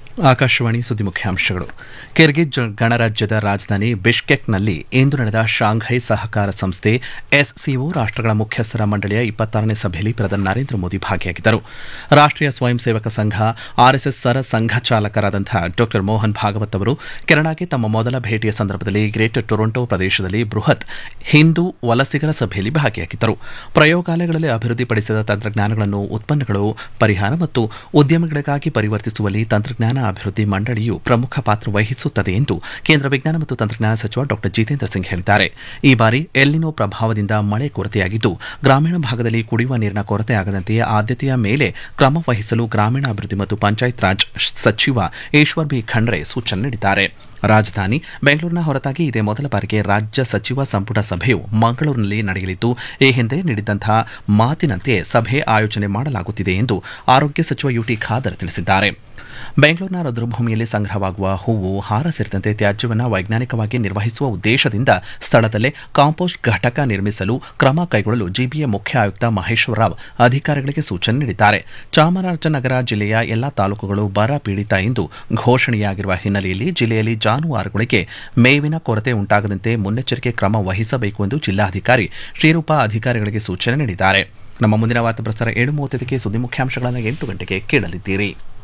ಆಕಾಶವಾಣಿ ಸುದ್ದಿ ಮುಖ್ಯಾಂಶಗಳು ಕಿರ್ಗಿಜ್ ಗಣರಾಜ್ಯದ ರಾಜಧಾನಿ ಬಿಷ್ಕೆಕ್ನಲ್ಲಿ ಇಂದು ನಡೆದ ಶಾಂಘೈ ಸಹಕಾರ ಸಂಸ್ಥೆ ಎಸ್ಸಿಒ ರಾಷ್ಟಗಳ ಮುಖ್ಯಸ್ಥರ ಮಂಡಳಿಯ ಇಪ್ಪತ್ತಾರನೇ ಸಭೆಯಲ್ಲಿ ಪ್ರಧಾನಿ ನರೇಂದ್ರ ಮೋದಿ ಭಾಗಿಯಾಗಿದ್ದರು ರಾಷ್ಟೀಯ ಸ್ವಯಂ ಸೇವಕ ಸಂಘ ಆರ್ಎಸ್ಎಸ್ ಸರ ಸಂಘ ಚಾಲಕರಾದಂತಹ ಡಾ ಮೋಹನ್ ಭಾಗವತ್ ಅವರು ಕೆನಡಾಗೆ ತಮ್ಮ ಮೊದಲ ಭೇಟಿಯ ಸಂದರ್ಭದಲ್ಲಿ ಗ್ರೇಟರ್ ಟೊರೊಂಟೊ ಪ್ರದೇಶದಲ್ಲಿ ಬೃಹತ್ ಹಿಂದೂ ವಲಸಿಗರ ಸಭೆಯಲ್ಲಿ ಭಾಗಿಯಾಗಿದ್ದರು ಪ್ರಯೋಗಾಲಯಗಳಲ್ಲಿ ಅಭಿವೃದ್ಧಿಪಡಿಸಿದ ತಂತ್ರಜ್ಞಾನಗಳನ್ನು ಉತ್ಪನ್ನಗಳು ಪರಿಹಾರ ಮತ್ತು ಉದ್ಯಮಗಳಿಗಾಗಿ ಪರಿವರ್ತಿಸುವಲ್ಲಿ ತಂತ್ರಜ್ಞಾನ ಅಭಿವೃದ್ಧಿ ಮಂಡಳಿಯು ಪ್ರಮುಖ ಪಾತ್ರ ವಹಿಸುತ್ತದೆ ಎಂದು ಕೇಂದ್ರ ವಿಜ್ಞಾನ ಮತ್ತು ತಂತ್ರಜ್ಞಾನ ಸಚಿವ ಡಾ ಜಿತೇಂದ್ರ ಸಿಂಗ್ ಹೇಳಿದ್ದಾರೆ ಈ ಬಾರಿ ಎಲ್ಲಿನೋ ಪ್ರಭಾವದಿಂದ ಮಳೆ ಕೊರತೆಯಾಗಿದ್ದು ಗ್ರಾಮೀಣ ಭಾಗದಲ್ಲಿ ಕುಡಿಯುವ ನೀರಿನ ಕೊರತೆ ಆಗದಂತೆ ಆದ್ಯತೆಯ ಮೇಲೆ ಕ್ರಮ ವಹಿಸಲು ಗ್ರಾಮೀಣಾಭಿವೃದ್ಧಿ ಮತ್ತು ಪಂಚಾಯತ್ ರಾಜ್ ಸಚಿವ ಈಶ್ವರ್ ಬಿ ಖಂಡ್ರೆ ಸೂಚನೆ ನೀಡಿದ್ದಾರೆ ರಾಜಧಾನಿ ಬೆಂಗಳೂರಿನ ಹೊರತಾಗಿ ಇದೇ ಮೊದಲ ಬಾರಿಗೆ ರಾಜ್ಯ ಸಚಿವ ಸಂಪುಟ ಸಭೆಯು ಮಂಗಳೂರಿನಲ್ಲಿ ನಡೆಯಲಿದ್ದು ಈ ಹಿಂದೆ ನೀಡಿದಂತಹ ಮಾತಿನಂತೆ ಸಭೆ ಆಯೋಜನೆ ಮಾಡಲಾಗುತ್ತಿದೆ ಎಂದು ಆರೋಗ್ಯ ಸಚಿವ ಯುಟಿ ಖಾದರ್ ತಿಳಿಸಿದ್ದಾರೆ ಬೆಂಗಳೂರಿನ ರುದ್ರಭೂಮಿಯಲ್ಲಿ ಸಂಗ್ರಹವಾಗುವ ಹೂವು ಹಾರ ಸೇರಿದಂತೆ ತ್ಯಾಜ್ಯವನ್ನು ವೈಜ್ಞಾನಿಕವಾಗಿ ನಿರ್ವಹಿಸುವ ಉದ್ದೇಶದಿಂದ ಸ್ಥಳದಲ್ಲೇ ಕಾಂಪೋಸ್ಟ್ ಘಟಕ ನಿರ್ಮಿಸಲು ಕ್ರಮ ಕೈಗೊಳ್ಳಲು ಜಿಬಿಎ ಮುಖ್ಯ ಆಯುಕ್ತ ಮಹೇಶ್ವರ ರಾವ್ ಅಧಿಕಾರಿಗಳಿಗೆ ಸೂಚನೆ ನೀಡಿದ್ದಾರೆ ಚಾಮರಾಜನಗರ ಜಿಲ್ಲೆಯ ಎಲ್ಲಾ ತಾಲೂಕುಗಳು ಬರ ಪೀಡಿತ ಎಂದು ಘೋಷಣೆಯಾಗಿರುವ ಹಿನ್ನೆಲೆಯಲ್ಲಿ ಜಿಲ್ಲೆಯಲ್ಲಿ ಜಾನುವಾರುಗಳಿಗೆ ಮೇವಿನ ಕೊರತೆ ಉಂಟಾಗದಂತೆ ಮುನ್ನೆಚ್ಚರಿಕೆ ಕ್ರಮ ವಹಿಸಬೇಕು ಎಂದು ಜಿಲ್ಲಾಧಿಕಾರಿ ಶ್ರೀರೂಪ ಅಧಿಕಾರಿಗಳಿಗೆ ಸೂಚನೆ ನೀಡಿದ್ದಾರೆ ನಮ್ಮ ಮುಂದಿನ ವಾರ್ತಾ ಪ್ರಸಾರ ಏಳು ಮೂವತ್ತೈದಕ್ಕೆ ಸುದ್ದಿ ಮುಖ್ಯಾಂಶಗಳನ್ನು ಎಂಟು ಗಂಟೆಗೆ ಕೇಳಲಿದ್ದೀರಿ